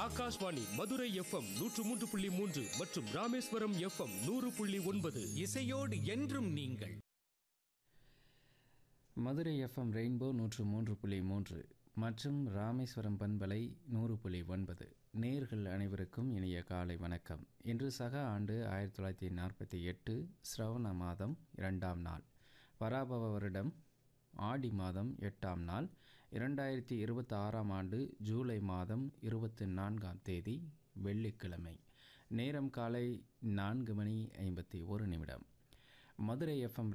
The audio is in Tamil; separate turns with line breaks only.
ஆகாஷ்வாணி மதுரை எஃப்எம் நூற்று மூன்று புள்ளி மூன்று மற்றும் ராமேஸ்வரம் எஃப்எம் நூறு புள்ளி ஒன்பது
இசையோடு என்றும் நீங்கள்
மதுரை எஃப்எம் ரெயின்போ நூற்று மூன்று புள்ளி மூன்று மற்றும் ராமேஸ்வரம் பண்பலை நூறு புள்ளி ஒன்பது நேர்கள் அனைவருக்கும் இனிய காலை வணக்கம் இன்று சக ஆண்டு ஆயிரத்தி தொள்ளாயிரத்தி நாற்பத்தி எட்டு ஸ்ரவண மாதம் இரண்டாம் நாள் பராபவ வருடம் ஆடி மாதம் எட்டாம் நாள் இரண்டாயிரத்தி இருபத்தி ஆறாம் ஆண்டு ஜூலை மாதம் இருபத்தி நான்காம் தேதி வெள்ளிக்கிழமை நேரம் காலை நான்கு மணி ஐம்பத்தி ஒரு நிமிடம் மதுரை எஃப்எம்